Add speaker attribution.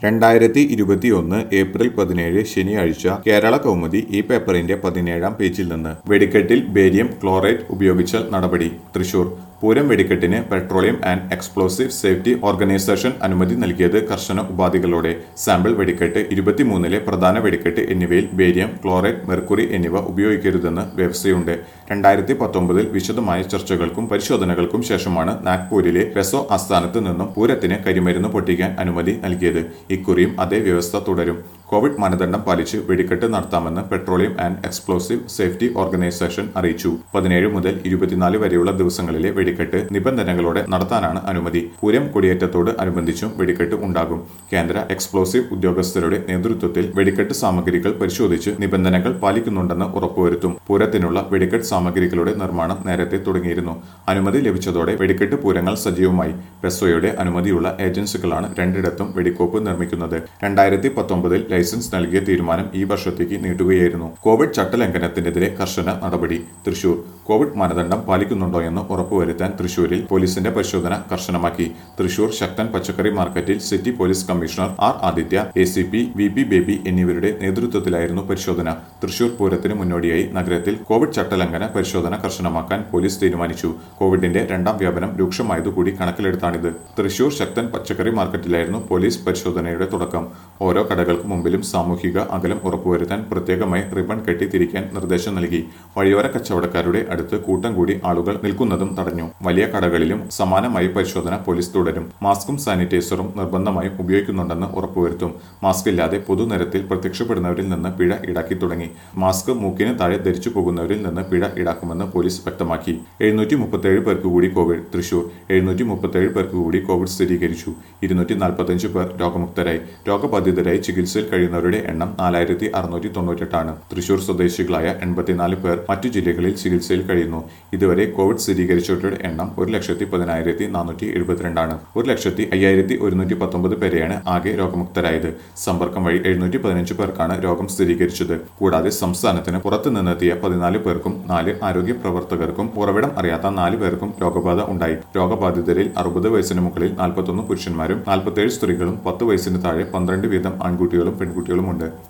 Speaker 1: രണ്ടായിരത്തി ഇരുപത്തിയൊന്ന് ഏപ്രിൽ പതിനേഴ് ശനിയാഴ്ച കേരള കൗമുദി ഈ പേപ്പറിന്റെ പതിനേഴാം പേജിൽ നിന്ന് വെടിക്കെട്ടിൽ ബേരിയം ക്ലോറേറ്റ് ഉപയോഗിച്ചാൽ നടപടി തൃശൂർ പൂരം വെടിക്കെട്ടിന് petroleum and explosive safety organisation അനുമതി നൽകിയത് കർശന ഉപാധികളോടെ സാമ്പിൾ വെടിക്കെട്ട് ഇരുപത്തിമൂന്നിലെ പ്രധാന വെടിക്കെട്ട് എന്നിവയിൽ ബേരിയം ക്ലോറേറ്റ് മെർക്കുറി എന്നിവ ഉപയോഗിക്കരുതെന്ന് വ്യവസ്ഥയുണ്ട് രണ്ടായിരത്തി പത്തൊമ്പതിൽ വിശദമായ ചർച്ചകൾക്കും പരിശോധനകൾക്കും ശേഷമാണ് നാഗ്പൂരിലെ പെസോ ആസ്ഥാനത്ത് നിന്നും പൂരത്തിന് കരിമരുന്ന് പൊട്ടിക്കാൻ അനുമതി നൽകിയത് ഇക്കുറിയും അതേ വ്യവസ്ഥ തുടരും കോവിഡ് മാനദണ്ഡം പാലിച്ച് വെടിക്കെട്ട് നടത്താമെന്ന് petroleum and explosive safety organisation അറിയിച്ചു പതിനേഴ് മുതൽ ഇരുപത്തിനാല് വരെയുള്ള ദിവസങ്ങളിലെ വെടിക്കെട്ട് നിബന്ധനകളോടെ നടത്താനാണ് അനുമതി പൂരം കൊടിയേറ്റത്തോട് അനുബന്ധിച്ചും വെടിക്കെട്ട് ഉണ്ടാകും കേന്ദ്ര എക്സ്പ്ലോസീവ് ഉദ്യോഗസ്ഥരുടെ നേതൃത്വത്തിൽ വെടിക്കെട്ട് സാമഗ്രികൾ പരിശോധിച്ച് നിബന്ധനകൾ പാലിക്കുന്നുണ്ടെന്ന് ഉറപ്പുവരുത്തും പൂരത്തിനുള്ള വെടിക്കെട്ട് സാമഗ്രികളുടെ നിർമ്മാണം നേരത്തെ തുടങ്ങിയിരുന്നു അനുമതി ലഭിച്ചതോടെ വെടിക്കെട്ട് പൂരങ്ങൾ സജീവമായി പെസോയുടെ അനുമതിയുള്ള ഏജൻസികളാണ് രണ്ടിടത്തും വെടിക്കോപ്പ് നിർമ്മിക്കുന്നത് രണ്ടായിരത്തി പത്തൊമ്പതിൽ ലൈസൻസ് നൽകിയ തീരുമാനം ഈ വർഷത്തേക്ക് നീട്ടുകയായിരുന്നു കോവിഡ് ചട്ടലംഘനത്തിനെതിരെ കർശന നടപടി തൃശൂർ കോവിഡ് മാനദണ്ഡം പാലിക്കുന്നുണ്ടോ എന്ന് ഉറപ്പുവരുത്താൻ തൃശൂരിൽ പോലീസിന്റെ പരിശോധന കർശനമാക്കി തൃശൂർ ശക്തൻ പച്ചക്കറി മാർക്കറ്റിൽ city police commissioner R Adithya A C P V P Baby എന്നിവരുടെ നേതൃത്വത്തിലായിരുന്നു പരിശോധന തൃശൂർ പൂരത്തിന് മുന്നോടിയായി നഗരത്തിൽ കോവിഡ് ചട്ടലംഘന പരിശോധന കർശനമാക്കാൻ പോലീസ് തീരുമാനിച്ചു കോവിഡിന്റെ രണ്ടാം വ്യാപനം രൂക്ഷമായതുകൂടി കണക്കിലെടുത്താണിത് തൃശൂർ ശക്തൻ പച്ചക്കറി മാർക്കറ്റിലായിരുന്നു പോലീസ് പരിശോധനയുടെ തുടക്കം ഓരോ കടകൾക്ക് മുമ്പിലും സാമൂഹിക അകലം ഉറപ്പുവരുത്താൻ പ്രത്യേകമായി റിബൺ കെട്ടി തിരിക്കാൻ നിർദ്ദേശം നൽകി വഴിയോര കച്ചവടക്കാരുടെ അടുത്ത് കൂട്ടം കൂടി ആളുകൾ നിൽക്കുന്നതും തടഞ്ഞു വലിയ കടകളിലും സമാനമായി പരിശോധന പോലീസ് തുടരും മാസ്കും സാനിറ്റൈസറും നിർബന്ധമായും ഉപയോഗിക്കുന്നുണ്ടെന്ന് ഉറപ്പുവരുത്തും മാസ്ക് ഇല്ലാതെ പൊതുനിരത്തിൽ പ്രത്യക്ഷപ്പെടുന്നവരിൽ നിന്ന് പിഴ ഈടാക്കി തുടങ്ങി മാസ്ക് മൂക്കിന് താഴെ ധരിച്ചു പോകുന്നവരിൽ നിന്ന് പിഴ ഈടാക്കുമെന്ന് പോലീസ് വ്യക്തമാക്കി എഴുന്നൂറ്റി മുപ്പത്തേഴ് പേർക്ക് കൂടി കോവിഡ് തൃശൂർ എഴുന്നൂറ്റി മുപ്പത്തേഴ് പേർക്ക് കൂടി കോവിഡ് സ്ഥിരീകരിച്ചു ഇരുന്നൂറ്റി നാൽപ്പത്തഞ്ച് പേർ രോഗമുക്തരായി രോഗബാധിതരായി ചികിത്സയിൽ കഴിയുന്നവരുടെ എണ്ണം നാലായിരത്തി അറുന്നൂറ്റി തൊണ്ണൂറ്റെട്ടാണ് തൃശൂർ സ്വദേശികളായ എൺപത്തിനാല് പേർ മറ്റു ജില്ലകളിൽ ചികിത്സയിൽ കഴിയുന്നു ഇതുവരെ കോവിഡ് സ്ഥിരീകരിച്ചവരുടെ എണ്ണം ഒരു ലക്ഷത്തി പതിനായിരത്തി നാനൂറ്റി എഴുപത്തിരണ്ടാണ് ഒരു ലക്ഷത്തി അയ്യായിരത്തി ഒരുന്നൂറ്റി പത്തൊമ്പത് പേരെയാണ് ആകെ രോഗമുക്തരായത് സമ്പർക്കം വഴി എഴുന്നൂറ്റി പതിനഞ്ച് പേർക്കാണ് രോഗം സ്ഥിരീകരിച്ചത് കൂടാതെ സംസ്ഥാനത്തിന് പുറത്തു നിന്നെത്തിയ പതിനാല് പേർക്കും നാല് ആരോഗ്യ പ്രവർത്തകർക്കും ഉറവിടം അറിയാത്ത നാല് പേർക്കും രോഗബാധ ഉണ്ടായി രോഗബാധിതരിൽ അറുപത് വയസ്സിന് മുകളിൽ നാൽപ്പത്തൊന്ന് പുരുഷന്മാരും നാൽപ്പത്തേഴ് സ്ത്രീകളും പത്ത് വയസ്സിന് താഴെ പന്ത്രണ്ട് വീതം ആൺകുട്ടികളും പെൺകുട്ടികളുമുണ്ട്